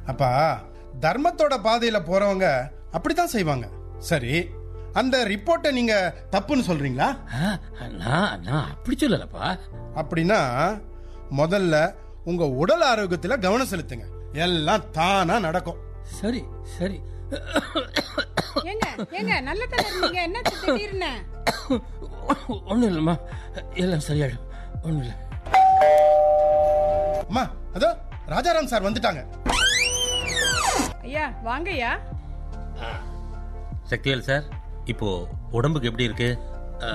அப்பா தர்மத்தோட பாதையில போறவங்க அப்படித்தான் செய்வாங்க சரி அந்த ரிப்போர்ட்டை நீங்க தப்புன்னு சொல்றீங்களா ஆ, நான் நான் அப்படி சொல்லலப்பா அப்படின்னா முதல்ல உங்க உடல் ஆரோக்கியத்துல கவனம் செலுத்துங்க எல்லாம் தானா நடக்கும் சரி சரி ஏங்க ஏங்க நல்ல தலை இருந்தீங்க என்ன திடீர்னு ஒன்றும் இல்லைம்மா எல்லாம் சரியாயிடும் ஒன்றும் இல்லை அம்மா அதோ ராஜாராம் சார் வந்துட்டாங்க ஐயா வாங்கய்யா சக்திவேல் சார் இப்போ உடம்புக்கு எப்படி இருக்கு ஆ,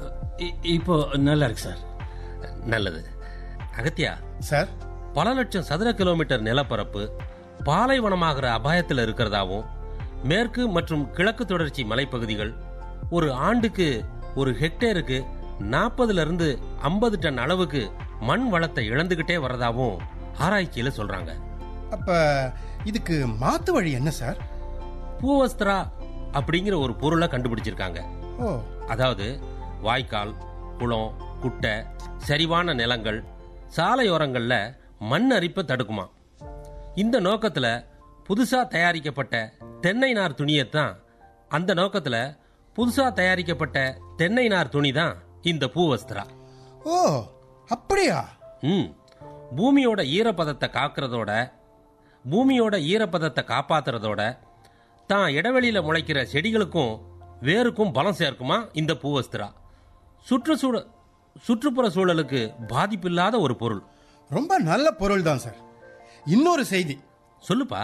இ- இப்போ நல்லா இருக்கு சார் நல்லது அகத்தியா சார் பல லட்சம் சதுர கிலோமீட்டர் நிலப்பரப்பு பாலைவனமாகிற அபாயத்தில் இருக்கிறதாவும் மேற்கு மற்றும் கிழக்கு தொடர்ச்சி மலைப்பகுதிகள் ஒரு ஆண்டுக்கு ஒரு ஹெக்டேருக்கு நாற்பதுல இருந்து ஐம்பது டன் அளவுக்கு மண் வளத்தை இழந்துகிட்டே வரதாவும் ஆராய்ச்சியில சொல்றாங்க அப்ப இதுக்கு மாத்து வழி என்ன சார் பூவஸ்திரா அப்படிங்கிற ஒரு பொருளை கண்டுபிடிச்சிருக்காங்க ஓ அதாவது வாய்க்கால் குளம் குட்டை சரிவான நிலங்கள் சாலையோரங்கள்ல மண் அரிப்பை தடுக்குமா இந்த நோக்கத்துல புதுசா தயாரிக்கப்பட்ட தென்னை நார் துணியை தான் அந்த நோக்கத்துல புதுசா தயாரிக்கப்பட்ட தென்னை நார் துணி தான் இந்த பூவஸ்திரா ஓ அப்படியா ம் பூமியோட ஈரப்பதத்தை காக்கிறதோட பூமியோட ஈரப்பதத்தை காப்பாத்துறதோட தான் இடைவெளியில முளைக்கிற செடிகளுக்கும் வேருக்கும் பலம் சேர்க்குமா இந்த பூவஸ்திரா சுற்றுச்சூழ சுற்றுப்புற சூழலுக்கு பாதிப்பில்லாத ஒரு பொருள் ரொம்ப நல்ல பொருள் தான் சார் இன்னொரு செய்தி சொல்லுப்பா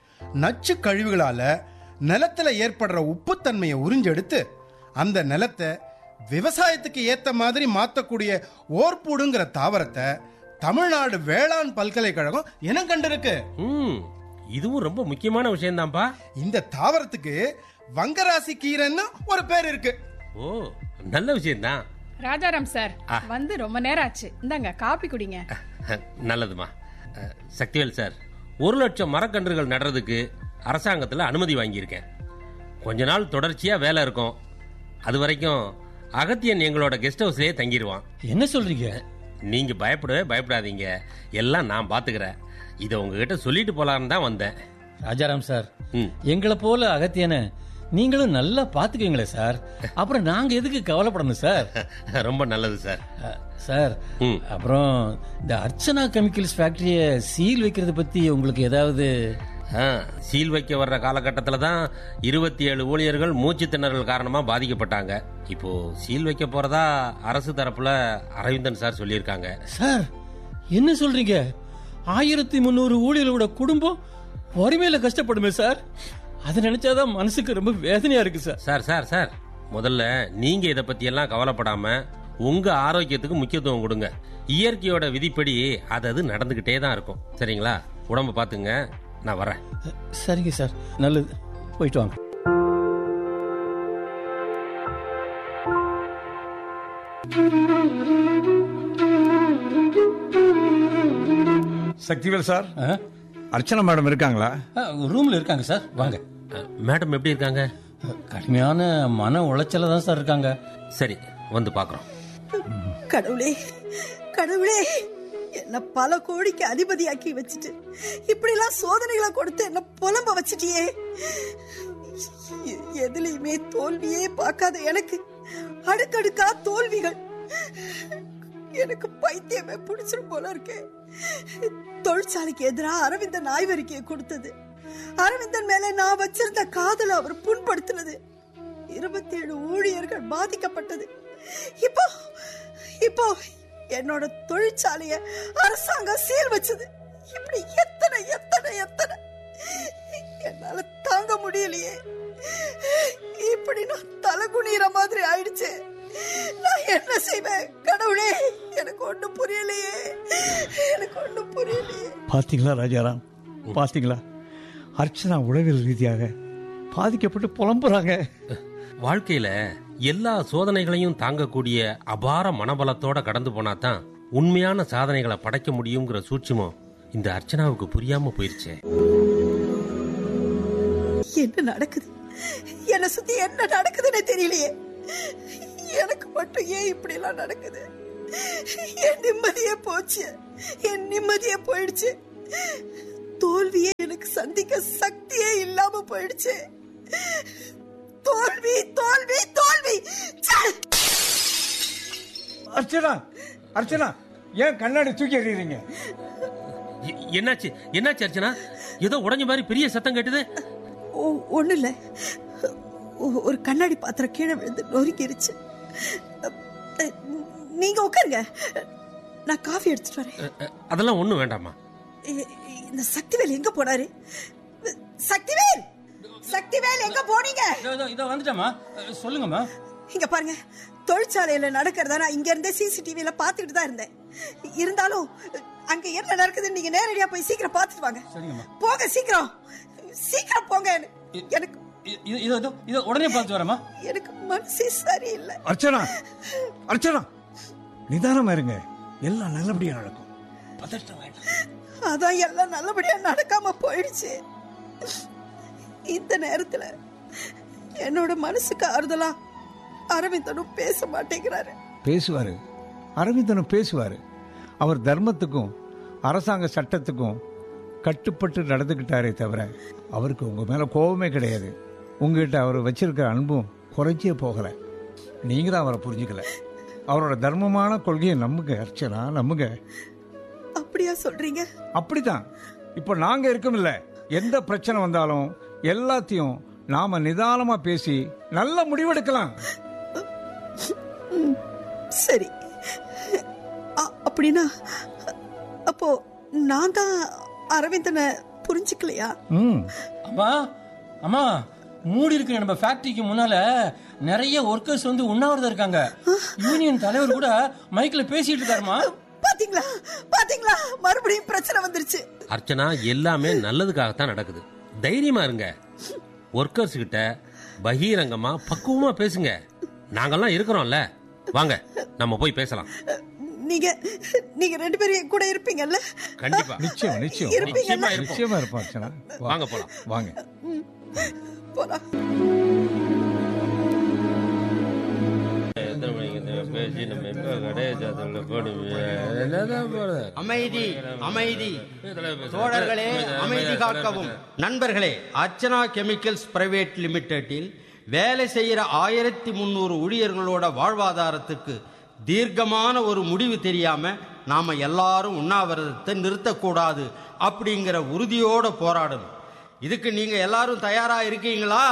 நச்சு கழிவுகளால நிலத்துல ஏற்படுற உப்புத்தன்மையை உறிஞ்செடுத்து அந்த நிலத்தை விவசாயத்துக்கு ஏத்த மாதிரி மாத்தக்கூடிய ஓர்பூடுங்கிற தாவரத்தை தமிழ்நாடு வேளாண் பல்கலைக்கழகம் இனம் கண்டிருக்கு ம் இதுவும் ரொம்ப முக்கியமான விஷயம்தான்ப்பா இந்த தாவரத்துக்கு வங்கராசி கீரைன்னு ஒரு பேர் இருக்கு ஓ நல்ல விஷயம்தான் ராஜாராம் சார் வந்து ரொம்ப நேரம் ஆச்சு இந்தாங்க காப்பி குடிங்க நல்லதுமா அஹ், சக்திவேல் சார் ஒரு லட்சம் மரக்கன்றுகள் நடுறதுக்கு அரசாங்கத்தில் அனுமதி வாங்கியிருக்கேன் கொஞ்ச நாள் தொடர்ச்சியாக வேலை இருக்கும் அது வரைக்கும் அகத்தியன் எங்களோட கெஸ்ட் ஹவுஸ்லேயே தங்கிடுவான் என்ன சொல்றீங்க நீங்க பயப்படவே பயப்படாதீங்க எல்லாம் நான் பாத்துக்கிறேன் இதை உங்ககிட்ட சொல்லிட்டு போலான்னு தான் வந்தேன் ராஜாராம் சார் ம். எங்களை போல அகத்தியன நீங்களும் நல்லா பாத்துக்குவீங்களே சார் அப்புறம் நாங்க எதுக்கு கவலைப்படணும் சார் ரொம்ப நல்லது சார் அ, சார் ம். அப்புறம் இந்த அர்ச்சனா கெமிக்கல்ஸ் ஃபேக்டரிய சீல் வைக்கிறத பத்தி உங்களுக்கு ஏதாவது ஆ, சீல் வைக்க வர்ற காலகட்டத்தில் தான் இருபத்தி ஏழு ஊழியர்கள் மூச்சு திணறல் காரணமாக பாதிக்கப்பட்டாங்க இப்போ சீல் வைக்க போறதா அரசு தரப்புல அரவிந்தன் சார் சொல்லியிருக்காங்க சார் என்ன சொல்றீங்க ஆயிரத்தி முந்நூறு ஊழியர்களோட குடும்பம் வறுமையில கஷ்டப்படுமே சார் அதை நினைச்சாதான் மனசுக்கு ரொம்ப வேதனையா இருக்கு சார் சார் சார் சார் முதல்ல நீங்க இதை பத்தி எல்லாம் கவலைப்படாம உங்க ஆரோக்கியத்துக்கு முக்கியத்துவம் கொடுங்க இயற்கையோட விதிப்படி அது அது நடந்துகிட்டே தான் இருக்கும் சரிங்களா உடம்ப பாத்துங்க நான் வரேன் சரிங்க சார் நல்லது போயிட்டு வாங்க சக்திவேல் சார் ஆ? அர்ச்சனா மேடம் இருக்காங்களா ஆ, ரூம்ல இருக்காங்க சார் வாங்க அஹ், மேடம் எப்படி இருக்காங்க கடுமையான மன உளைச்சல தான் சார் இருக்காங்க சரி வந்து பார்க்குறோம் கடவுளே கடவுளே என்ன பல கோடிக்கு அதிபதியாக்கி வச்சுட்டு இப்படிலாம் சோதனைகளை கொடுத்து என்ன புலம்ப வச்சிட்டியே எ- எதுலயுமே தோல்வியே பார்க்காத எனக்கு அடுக்கடுக்கா தோல்விகள் எனக்கு பைத்தியமே பிடிச்சிரும் போல இருக்கு தொழிற்சாலைக்கு எதிராக அரவிந்தன் ஆய்வறிக்கையை கொடுத்தது அரவிந்தன் மேல நான் வச்சிருந்த காதல அவர் புண்படுத்தினது இருபத்தி ஏழு ஊழியர்கள் பாதிக்கப்பட்டது இப்போ இப்போ என்னோட தொழிற்சாலைய அரசாங்கம் சீல் வச்சது இப்படி எத்தனை எத்தனை எத்தனை என்னால தாங்க முடியலையே இப்படி நான் தலை குனிற மாதிரி ஆயிடுச்சு நான் என்ன செய்வேன் கடவுளே எனக்கு ஒண்ணும் புரியலையே எனக்கு ஒண்ணும் புரியலையே பாத்தீங்களா ராஜாராம் பாத்தீங்களா அர்ச்சனா உளவியல் ரீதியாக பாதிக்கப்பட்டு புலம்புறாங்க வாழ்க்கையில எல்லா சோதனைகளையும் தாங்கக்கூடிய அபார மனபலத்தோட கடந்து போனா தான் உண்மையான சாதனைகளை படைக்க முடியுங்கிற சூட்சுமம் இந்த அர்ச்சனாவுக்கு புரியாம போயிருச்சே என்ன நடக்குது என்ன சுத்தி என்ன நடக்குதுன்னு தெரியலையே எனக்கு மட்டும் ஏன் இப்படி எல்லாம் நடக்குது என் நிம்மதியே போச்சு என் நிம்மதியே போயிடுச்சு தோல்வியே எனக்கு சந்திக்க சக்தியே இல்லாம போயிடுச்சு தோல்வி தோல்வி தோல்வி ச்சே! அர்ச்சனா அர்ச்சனா ஏன் கண்ணாடி தூக்கி எறியறீங்க எ- என்னாச்சு என்னாச்சு அர்ச்சனா ஏதோ உடைஞ்ச மாதிரி பெரிய சத்தம் கேட்டுது ஒ- ஒண்ணும் இல்ல ஒ- ஒரு கண்ணாடி பாத்திரம் கீழே விழுந்து நொறுக்கிருச்சு அஹ், நீங்க உட்காருங்க நான் காஃபி எடுத்துட்டு வரேன் அ, அ, அதெல்லாம் ஒண்ணும் வேண்டாமா இ- இந்த சக்திவேல் எங்க போனாரு சக்திவேல் சக்திவேல் எங்க போனீங்க இதோ, இதோ, இதோ வந்துட்டேம்மா அஹ், சொல்லுங்கம்மா இங்க பாருங்க தொழிற்சாலையில நடக்கிறத நான் இங்க இருந்தே சிசிடிவில பாத்துக்கிட்டு தான் இருந்தேன் இருந்தாலும் அங்க என்ன நடக்குதுன்னு நீங்க நேரடியா போய் சீக்கிரம் பாத்துட்டு வாங்க சரிங்கம்மா. போங்க சீக்கிரம் சீக்கிரம் போங்க எனக்கு இ- இது- இதோ இதோ இதோ உடனே பார்த்து வரேம்மா எனக்கு மனசே சரியில்லை அர்ச்சனா அர்ச்சனா நிதானமா இருங்க எல்லாம் நல்லபடியா நடக்கும் பதட்டம் வேண்டாம் அதான் எல்லாம் நல்லபடியா நடக்காம போயிடுச்சு இந்த நேரத்துல என்னோட மனசுக்கு ஆறுதலா அரவிந்தனும் பேச மாட்டேங்கிறாரு பேசுவாரு அரவிந்தனும் பேசுவாரு அவர் தர்மத்துக்கும் அரசாங்க சட்டத்துக்கும் கட்டுப்பட்டு நடந்துக்கிட்டாரே தவிர அவருக்கு உங்க மேல கோபமே கிடையாது உங்ககிட்ட அவர் வச்சிருக்க அன்பும் குறைச்சே போகல நீங்க தான் அவரை புரிஞ்சுக்கல அவரோட தர்மமான கொள்கையை நம்புங்க அர்ச்சனா நம்புங்க அப்படியா சொல்றீங்க அப்படிதான் இப்போ நாங்க இருக்கோம்ல எந்த பிரச்சனை வந்தாலும் எல்லாத்தையும் நாம நிதானமா பேசி நல்ல முடிவெடுக்கலாம் சரி அ- அப்படின்னா அப்போ நான் தான் அரவிந்தனை புரிஞ்சுக்கலையா ம் அம்மா அம்மா மூடி இருக்கிற நம்ம ஃபேக்டரிக்கு முன்னால நிறைய ஒர்க்கர்ஸ் வந்து உண்ணாவிரதம் இருக்காங்க யூனியன் தலைவர் கூட மைக்ல பேசிட்டு இருக்காருமா பாத்தீங்களா பாத்தீங்களா மறுபடியும் பிரச்சனை வந்துருச்சு அர்ச்சனா எல்லாமே நல்லதுக்காகத்தான் நடக்குது தைரியமா இருங்க ஒர்க்கர்ஸ் கிட்ட பகிரங்கமா பக்குவமா பேசுங்க நாங்கெல்லாம் இருக்கிறோம்ல வாங்க நம்ம போய் பேசலாம் நீங்க நீங்க ரெண்டு பேரும் என் கூட இருப்பீங்கல்ல கண்டிப்பா நிச்சயம் நிச்சயம் இருப்பீங்கல்ல நிச்சயமா இருப்போம். நிச்சயமா இருப்போம் அர்ச்சனா வா. வாங்க போலாம் வாங்க போலாம் அமைதி அமைதி தோழர்களே அமைதி காக்கவும் நண்பர்களே அர்ச்சனா கெமிக்கல்ஸ் பிரைவேட் லிமிடெட்டில் வேலை செய்யற ஆயிரத்தி முந்நூறு ஊழியர்களோட வாழ்வாதாரத்துக்கு தீர்க்கமான ஒரு முடிவு தெரியாம நாம எல்லாரும் உண்ணாவிரதத்தை நிறுத்தக்கூடாது அப்படிங்கிற உறுதியோட போராடணும் இதுக்கு நீங்க எல்லாரும் தயாரா இருக்கீங்களா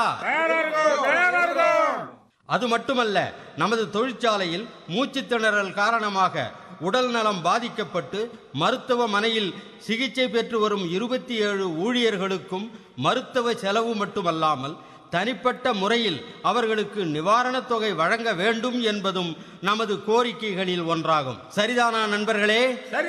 அது மட்டுமல்ல நமது தொழிற்சாலையில் மூச்சுத் திணறல் காரணமாக உடல் நலம் பாதிக்கப்பட்டு மருத்துவமனையில் சிகிச்சை பெற்று வரும் இருபத்தி ஏழு ஊழியர்களுக்கும் மருத்துவ செலவு மட்டுமல்லாமல் தனிப்பட்ட முறையில் அவர்களுக்கு நிவாரணத் தொகை வழங்க வேண்டும் என்பதும் நமது கோரிக்கைகளில் ஒன்றாகும் சரிதானா நண்பர்களே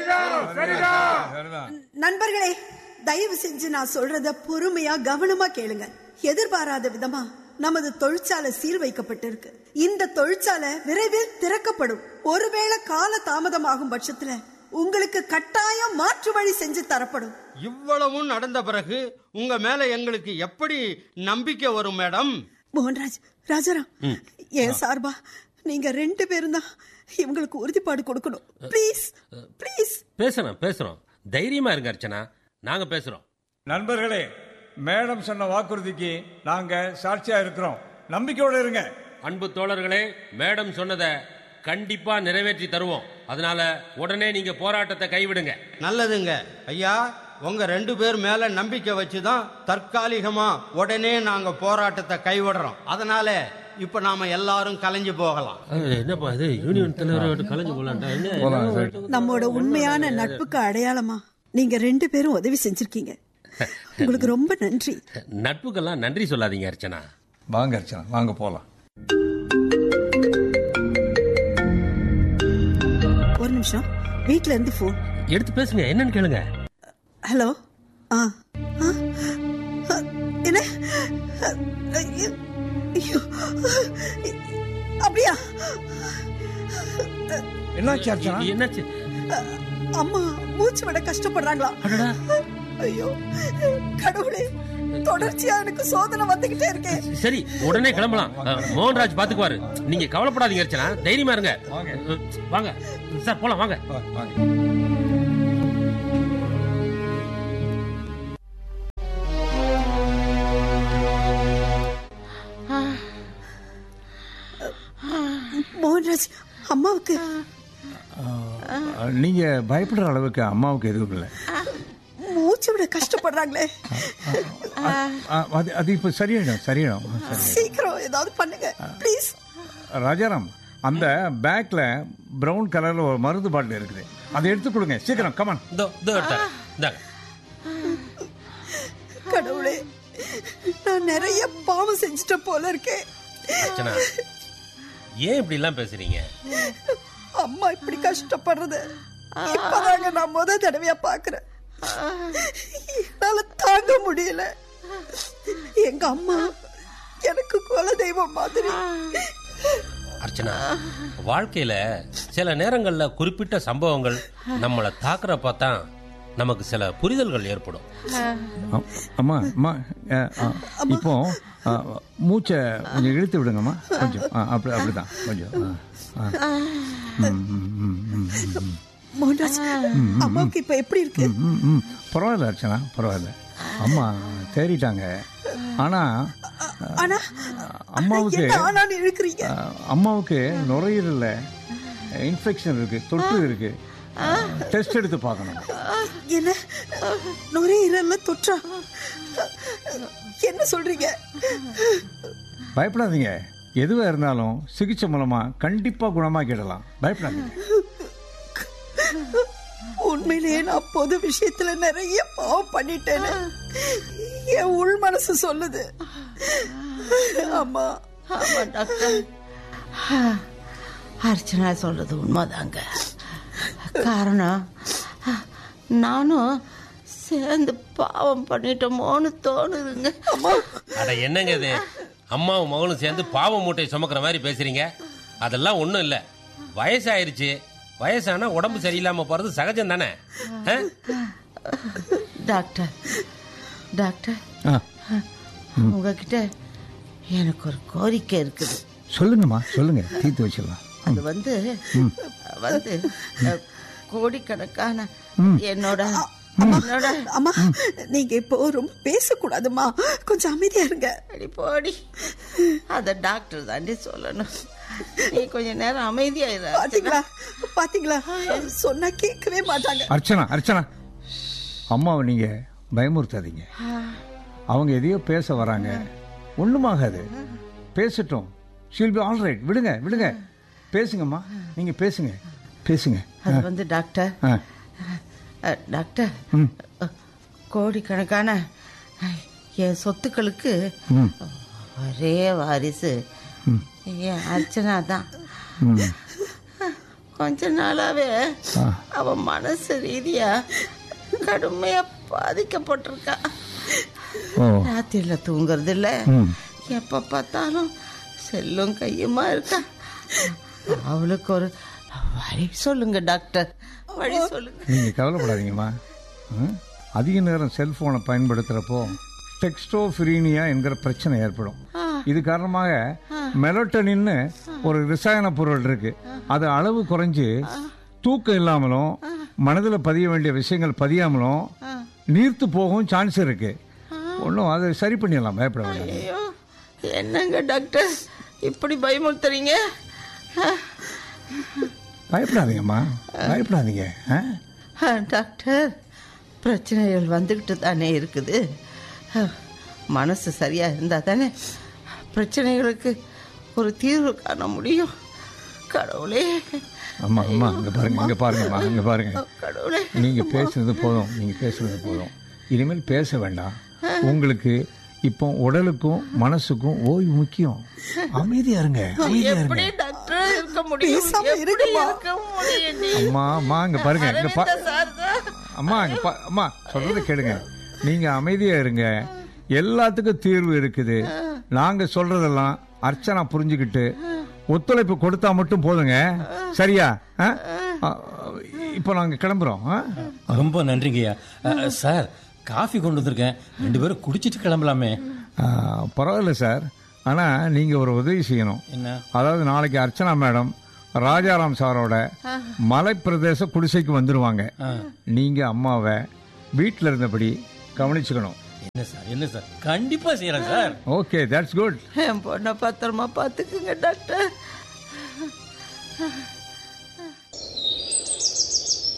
நண்பர்களே தயவு செஞ்சு நான் சொல்றத பொறுமையா கவனமா கேளுங்க எதிர்பாராத விதமா நமது தொழிற்சாலை சீல் வைக்கப்பட்டிருக்கு இந்த தொழிற்சாலை விரைவில் திறக்கப்படும் ஒருவேளை கால தாமதமாகும் பட்சத்துல உங்களுக்கு கட்டாயம் மாற்று வழி செஞ்சு தரப்படும் இவ்வளவும் நடந்த பிறகு உங்க மேல எங்களுக்கு எப்படி நம்பிக்கை வரும் மேடம் மோகன்ராஜ் ராஜாராம் ஏன் சார்பா நீங்க ரெண்டு பேரும் தான் இவங்களுக்கு உறுதிப்பாடு கொடுக்கணும் ப்ளீஸ் ப்ளீஸ் பேசுறோம் பேசுறோம் தைரியமா இருங்க அர்ச்சனா நாங்க பேசுறோம் நண்பர்களே மேடம் சொன்ன வாக்குறுதிக்கு நாங்க சாட்சியா இருக்கிறோம் நம்பிக்கையோட இருங்க அன்பு தோழர்களே மேடம் சொன்னதை கண்டிப்பா நிறைவேற்றி தருவோம் அதனால உடனே நீங்க போராட்டத்தை கைவிடுங்க நல்லதுங்க ஐயா உங்க ரெண்டு பேர் மேல நம்பிக்கை வச்சுதான் தற்காலிகமா உடனே நாங்க போராட்டத்தை கைவிடுறோம் அதனால இப்ப நாம எல்லாரும் கலைஞ்சு போகலாம் என்னப்பா இது யூனியன் தலைவரோட கலைஞ்சு போலான்டா நம்மோட உண்மையான நட்புக்கு அடையாளமா நீங்க ரெண்டு பேரும் உதவி செஞ்சிருக்கீங்க உங்களுக்கு ரொம்ப நன்றி நட்புக்கெல்லாம் நன்றி சொல்லாதீங்க அர்ச்சனா வாங்க அர்ச்சனா வாங்க போலாம் ஒரு நிமிஷம் வீட்ல இருந்து போன் எடுத்து பேசுங்க என்னன்னு கேளுங்க ஹலோ ஆ ஆ, ஆ, என்ன ஐயோ, ஐயோ. அப்படியா என்னாச்சு அர்ச்சனா என்னாச்சு அம்மா மூச்சு விட கஷ்டப்படுறாங்களா அடடா ஐயோ கடவுளே தொடர்ச்சியா எனக்கு சோதனை வந்துகிட்டே இருக்கே சரி உடனே கிளம்பலாம் அஹ், மோகன்ராஜ் பாத்துக்குவாரு நீங்க கவலைப்படாதீங்க அர்ச்சனா தைரியமா இருங்க அஹ், வாங்க சார் போலாம் வாங்க வா- வாங்க நீங்க பயப்படுற அளவுக்கு அம்மாவுக்கு எதுவும் இல்லை மூச்சு விட கஷ்டப்படுறாங்களே ஆ, அது அது இப்போ சரியாயிடும் சரியாயிடும் சரி சீக்கிரம் ஏதாவது பண்ணுங்க ப்ளீஸ் ராஜாராம் அந்த பேக்ல பிரவுன் கலர்ல ஒரு மருந்து பாட்டில் இருக்குது அதை எடுத்து கொடுங்க சீக்கிரம் கமான் இதோ இதோ எடுத்தாங்க இந்தாங்க கடவுளே நான் நிறைய பாவம் செஞ்சுட்ட போல இருக்கேன் அர்ச்சனா ஏன் இப்படி எல்லாம் பேசுறீங்க அம்மா இப்படி கஷ்டப்படுறது இப்பதாங்க நான் முத தடவையா பாக்குறேன் என்னால தாங்க முடியல எங்க அம்மா எனக்கு குல தெய்வம் மாதிரி அர்ச்சனா வாழ்க்கையில சில நேரங்கள்ல குறிப்பிட்ட சம்பவங்கள் நம்மளை தாக்குறப்ப தான் நமக்கு சில புரிதல்கள் ஏற்படும் அ- அம்மா அம்மா அ, அ, இப்போ அ, மூச்சை கொஞ்சம் இழுத்து விடுங்கம்மா கொஞ்சம் ஆ, அப்படி அப்படிதான் கொஞ்சம் ஆ, ஆ. ம், ம், ம், ம், ம். மோகன்ராஜ் அம்மாவுக்கு இப்ப எப்படி இருக்கு ம், ம். பரவாயில்ல அர்ச்சனா பரவாயில்ல அம்மா தேறிட்டாங்க ஆனா ஆனா அம்மாவுக்கு என்ன ஆனான்னு இழுக்கிறீங்க அ, அம்மாவுக்கு நுரையீரல்ல இன்ஃபெக்ஷன் இருக்கு தொற்று இருக்கு டெஸ்ட் எடுத்து பார்க்கணும் என்ன நுரையீரல்ல தொற்றா என்ன சொல்றீங்க பயப்படாதீங்க எதுவா இருந்தாலும் சிகிச்சை மூலமா கண்டிப்பா குணமாக்கிடலாம் பயப்படாதீங்க உண்மையிலேயே நான் பொது விஷயத்துல நிறைய பாவம் பண்ணிட்டேன்னு என் உள் மனசு சொல்லுது அம்மா ஆமா டாக்டர் அர்ச்சனா சொல்றது உண்மைதாங்க காரணம் நானும் சேர்ந்து பாவம் பண்ணிட்டோமோன்னு தோணுதுங்க அட என்னங்க இது அம்மாவும் மகளும் சேர்ந்து பாவ மூட்டை சுமக்கிற மாதிரி பேசுறீங்க அதெல்லாம் ஒண்ணும் இல்ல வயசாயிருச்சு வயசானா உடம்பு சரியில்லாம போறது சகஜம் தானே ஆ? டாக்டர் டாக்டர் ஆ, உங்ககிட்ட எனக்கு ஒரு கோரிக்கை இருக்குது சொல்லுங்கம்மா சொல்லுங்க தீர்த்து வச்சிடலாம் அது வந்து வந்து அஹ், கோடிக்கணக்கான என்னோட என்னோட அம்மா நீங்க இப்போ ரொம்ப பேசக்கூடாதும்மா கொஞ்சம் அமைதியா இருங்க அடி போடி அத டாக்டர் தாண்டி சொல்லணும் நீ கொஞ்ச நேரம் அமைதியா இரு அர்ச்சனா. பாத்தீங்களா பாத்தீங்களா சொன்னா கேட்கவே மாட்டாங்க அர்ச்சனா அர்ச்சனா அம்மாவை நீங்க பயமுறுத்தாதீங்க அவங்க எதையோ பேச வராங்க ஒண்ணுமாகாது பேசட்டும் ஷீல் பி ஆல் ரைட் விடுங்க விடுங்க பேசுங்கம்மா நீங்க பேசுங்க பேசுங்க அது வந்து டாக்டர் ஆ, அஹ், டாக்டர் அஹ், கோடிக்கணக்கான அஹ், என் சொத்துக்களுக்கு ம், ஒரே வாரிசு என் அர்ச்சனா தான் ம். கொஞ்ச நாளாவே ஆ. அவ மனசு ரீதியா கடுமையா பாதிக்கப்பட்டிருக்கா ஓ ராத்திரில தூங்குறது இல்ல ம். எப்ப பார்த்தாலும் செல்லும் கையுமா இருக்கா அவளுக்கு ஒரு வழி சொல்லுங்க டாக்டர் வழி சொல்லுங்க நீங்க கவலைப்படாதீங்கம்மா ம்? அதிக நேரம் செல்போனை பயன்படுத்துறப்போ டெக்ஸ்டோஃபிரீனியா என்கிற பிரச்சனை ஏற்படும் இது காரணமாக மெலோட்டனின்னு ஒரு ரசாயன பொருள் இருக்கு அது அளவு குறைஞ்சு தூக்கம் இல்லாமலும் மனதில் பதிய வேண்டிய விஷயங்கள் பதியாமலும் நீர்த்து போகவும் சான்ஸ் இருக்கு ஒன்றும் அதை சரி பண்ணிடலாம் பயப்பட வேண்டாம் ஐயோ என்னங்க டாக்டர் இப்படி பயமுறுத்துறீங்க பயப்படாதீங்கம்மா பயப்படாதீங்க ஆ? ஆ, டாக்டர் பிரச்சனைகள் வந்துக்கிட்டு தானே இருக்குது அஹ், மனசு சரியா இருந்தா தானே பிரச்சனைகளுக்கு ஒரு தீர்வு காண முடியும் கடவுளே அம்மா அம்மா இங்க பாருங்க இங்க பாருங்கம்மா இங்க பாருங்க கடவுளே நீங்க பேசுனது போதும் நீங்க பேசுனது போதும் இனிமேல் பேச வேண்டாம் உங்களுக்கு இப்போ உடலுக்கும் மனசுக்கும் ஓய்வு முக்கியம் அமைதியா இருங்க அமைதியா எப்படி இருங்க டாக்டர் இருக்க முடியும் பேசாம எப்படி இருங்கம்மா. இருக்க முடியும் நீ? அம்மா அம்மா இங்க பாருங்க இங்க பா அரவிந்த சார் தான் அம்மா இங்க பா அம்மா சொல்றத கேளுங்க நீங்க அமைதியா இருங்க எல்லாத்துக்கும் தீர்வு இருக்குது நாங்க சொல்றதெல்லாம் அர்ச்சனா புரிஞ்சுக்கிட்டு ஒத்துழைப்பு கொடுத்தா மட்டும் போதுங்க சரியா ஆ? ஆ, இப்போ நாங்க கிளம்புறோம் ஆ? ரொம்ப நன்றிங்கய்யா அஹ், சார் காஃபி கொண்டு வந்திருக்கேன் ரெண்டு பேரும் குடிச்சிட்டு கிளம்பலாமே ஆ, பரவாயில்ல சார் ஆனா நீங்க ஒரு உதவி செய்யணும் என்ன அதாவது நாளைக்கு அர்ச்சனா மேடம் ராஜாராம் சாரோட மலை பிரதேச குடிசைக்கு வந்துருவாங்க நீங்க அம்மாவை வீட்டில் இருந்தபடி கவனிச்சுக்கணும் என்ன சார் என்ன சார் கண்டிப்பா செய்யறேன் சார் ஓகே தட்ஸ் குட் என் பொண்ணை பத்திரமா பார்த்துக்குங்க டாக்டர்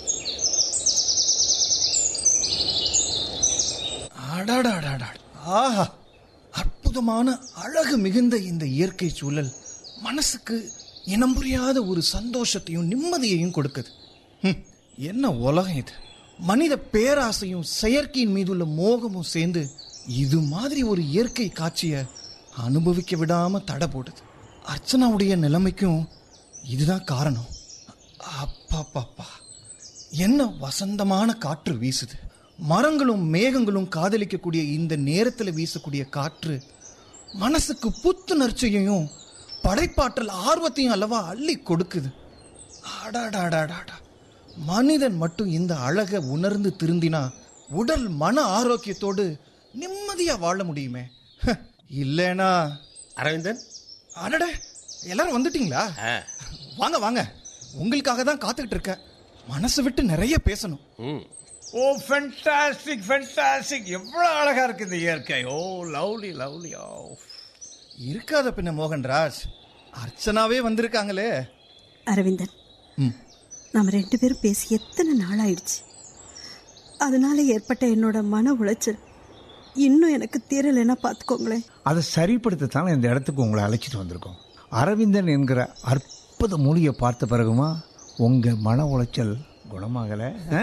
அடாடாடாடா ஆஹா அற்புதமான அழகு மிகுந்த இந்த இயற்கை சூழல் மனசுக்கு இனம் புரியாத ஒரு சந்தோஷத்தையும் நிம்மதியையும் கொடுக்குது ஹம், என்ன உலகம் இது மனித பேராசையும் செயற்கையின் மீதுள்ள மோகமும் சேர்ந்து இது மாதிரி ஒரு இயற்கை காட்சியை அனுபவிக்க விடாம தடை போடுது அர்ச்சனாவுடைய நிலைமைக்கும் இதுதான் காரணம் அப்பாப்பாப்பா என்ன வசந்தமான காற்று வீசுது மரங்களும் மேகங்களும் காதலிக்கக்கூடிய இந்த நேரத்தில் வீசக்கூடிய காற்று மனசுக்கு புத்துணர்ச்சியையும் படைப்பாற்றல் ஆர்வத்தையும் அல்லவா அள்ளி கொடுக்குது அடாடாடாடாடா மனிதன் மட்டும் இந்த அழகை உணர்ந்து திருந்தினா உடல் மன ஆரோக்கியத்தோடு நிம்மதியா வாழ முடியுமே ஹ, இல்லைனா அரவிந்தன் அடடே எல்லாரும் வந்துட்டீங்களா ஆ, வாங்க வாங்க உங்களுக்காக தான் காத்துக்கிட்டு இருக்கேன் மனசு விட்டு நிறைய பேசணும் ம் ஓ ஃபென்டாஸ்டிக் ஃபென்டாஸ்டிக் எவ்வளோ அழகா இருக்கு இந்த இயற்கை ஓ லவ்லி லவ்லி ஓ இருக்காத பின்ன மோகன்ராஜ் அர்ச்சனாவே வந்திருக்காங்களே அரவிந்தன் ம். நாம ரெண்டு பேரும் பேசி எத்தனை நாள் ஆயிடுச்சு அதனால ஏற்பட்ட என்னோட மன உளைச்சல் இன்னும் எனக்கு தீரலைன்னா பார்த்துக்கோங்களேன் அதை சரிப்படுத்தத்தானே இந்த இடத்துக்கு உங்களை அழைச்சிட்டு வந்திருக்கோம் அரவிந்தன் என்கிற அற்புத மொழியை பார்த்த பிறகுமா உங்க மன உளைச்சல் குணமாகல ஆ?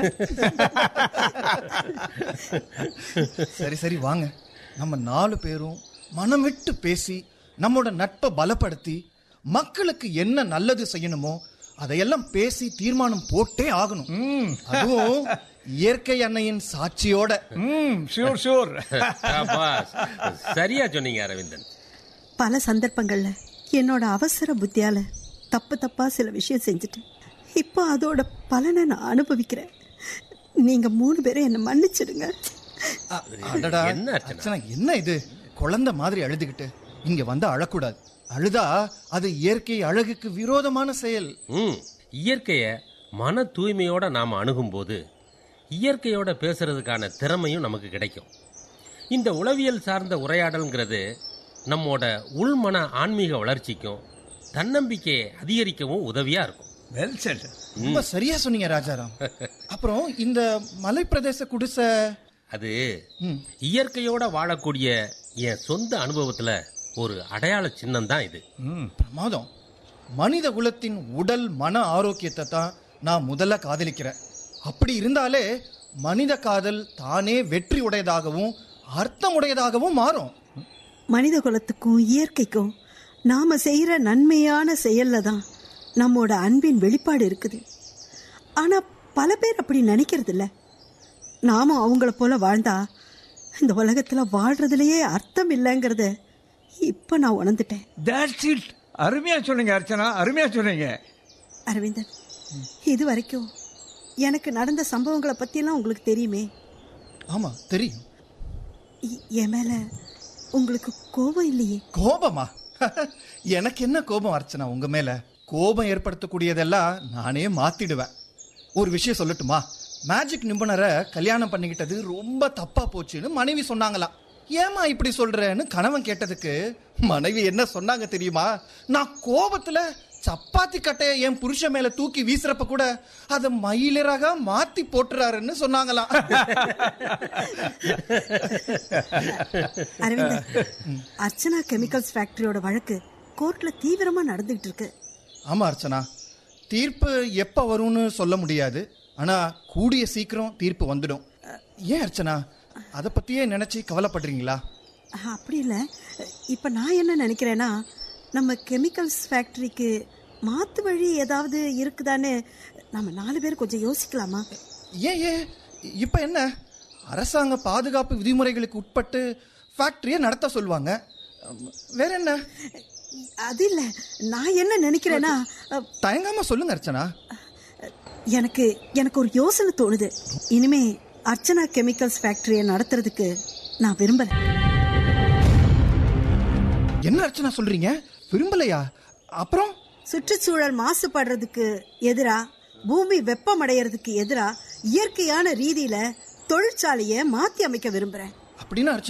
சரி சரி வாங்க நம்ம நாலு பேரும் மனம் விட்டு பேசி நம்மோட நட்பை பலப்படுத்தி மக்களுக்கு என்ன நல்லது செய்யணுமோ அதையெல்லாம் பேசி தீர்மானம் போட்டே ஆகணும் அதுவும் இயற்கை அன்னையின் சாட்சியோட ம் ஷூர் ஷூர் சாபாஸ். சரியா சொன்னீங்க அரவிந்தன் பல சந்தர்ப்பங்கள்ல என்னோட அவசர புத்தியால தப்பு தப்பா சில விஷயம் செஞ்சுட்டேன் இப்போ அதோட பலனை நான் அனுபவிக்கிறேன் நீங்க மூணு பேரும் என்னை மன்னிச்சிடுங்க அ- அடடா என்ன அர்ச்சனா? அர்ச்சனா என்ன இது குழந்தை மாதிரி அழுதுகிட்டு இங்க வந்து அழக்கூடாது அழுதா அது இயற்கை அழகுக்கு விரோதமான செயல் ம் இயற்கையை மன தூய்மையோட நாம் அணுகும்போது இயற்கையோட பேசுறதுக்கான திறமையும் நமக்கு கிடைக்கும் இந்த உளவியல் சார்ந்த உரையாடல்ங்கிறது நம்மோட உள்மன ஆன்மீக வளர்ச்சிக்கும் தன்னம்பிக்கையை அதிகரிக்கவும் உதவியா இருக்கும் வெல் செட் ரொம்ப சரியா சொன்னீங்க ராஜாராம் அப்புறம் இந்த மலைப்பிரதேச குடிசை அது ம். இயற்கையோட வாழக்கூடிய என் சொந்த அனுபவத்துல ஒரு அடையாள சின்னம் தான் இது பிரமாதம் மனித குலத்தின் உடல் மன ஆரோக்கியத்தை தான் நான் முதல்ல காதலிக்கிறேன் அப்படி இருந்தாலே மனித காதல் தானே வெற்றி உடையதாகவும் அர்த்தமுடையதாகவும் மாறும் மனித குலத்துக்கும் இயற்கைக்கும் நாம செய்யற நன்மையான செயல்ல தான் நம்மோட அன்பின் வெளிப்பாடு இருக்குது ஆனா பல பேர் அப்படி நினைக்கிறது இல்ல நாமும் அவங்கள போல வாழ்ந்தா இந்த உலகத்துல வாழ்றதுலயே அர்த்தம் இல்லைங்கிறத இப்ப நான் உணர்ந்துட்டேன் தட்ஸ் இட் அருமையா சொன்னீங்க அர்ச்சனா அருமையா சொன்னீங்க அரவிந்தன் இது வரைக்கும் எனக்கு நடந்த சம்பவங்களை பத்தியெல்லாம் உங்களுக்கு தெரியுமே ஆமா தெரியும் இ- என் மேல உங்களுக்கு கோபம் இல்லையே கோபமா எனக்கு என்ன கோபம் அர்ச்சனா உங்க மேல கோபம் ஏற்படுத்தக்கூடியதெல்லாம் நானே மாத்திடுவேன் ஒரு விஷயம் சொல்லட்டுமா மேஜிக் நிபுணரை கல்யாணம் பண்ணிக்கிட்டது ரொம்ப தப்பா போச்சுன்னு மனைவி சொன்னாங்களாம் ஏமா இப்படி சொல்றேன்னு கணவன் கேட்டதுக்கு மனைவி என்ன சொன்னாங்க தெரியுமா நான் கோபத்துல சப்பாத்தி கட்டைய என் புருஷன் மேல தூக்கி வீசுறப்ப கூட அதை மயிலிறகா மாத்தி போட்டுறாருன்னு சொன்னாங்களாம் அரவிந்தன் அர்ச்சனா கெமிக்கல்ஸ் ஃபேக்டரியோட வழக்கு கோர்ட்ல தீவிரமா நடந்துகிட்டு இருக்கு ஆமா அர்ச்சனா தீர்ப்பு எப்ப வரும்னு சொல்ல முடியாது ஆனா கூடிய சீக்கிரம் தீர்ப்பு வந்துடும் ஏன் அர்ச்சனா அதை பத்தியே நினைச்சு கவலைப்படுறீங்களா அஹ், அப்படி இல்ல இப்ப நான் என்ன நினைக்கிறேன்னா நம்ம கெமிக்கல்ஸ் ஃபேக்டரிக்கு மாத்து வழி ஏதாவது இருக்குதான்னு நம்ம நாலு பேர் கொஞ்சம் யோசிக்கலாமா ஏன் ஏன் இப்ப என்ன அரசாங்க பாதுகாப்பு விதிமுறைகளுக்கு உட்பட்டு ஃபேக்டரியை நடத்த சொல்லுவாங்க அம், வேற என்ன அது இல்ல நான் என்ன நினைக்கிறேன்னா அஹ், தயங்காம சொல்லுங்க அர்ச்சனா எனக்கு எனக்கு ஒரு யோசனை தோணுது இனிமே அர்ச்சனா கெமிக்கல்ஸ் ஃபேக்டரியை நடத்துறதுக்கு நான் விரும்பல என்ன அர்ச்சனா சொல்றீங்க விரும்பலையா அப்புறம் சுற்றுச்சூழல் மாசுபடுறதுக்கு எதிரா பூமி வெப்பமடையறதுக்கு எதிரா இயற்கையான ரீதியில தொழிற்சாலையை மாத்தி அமைக்க விரும்புறேன் அப்படின்னு அர்ச்சனா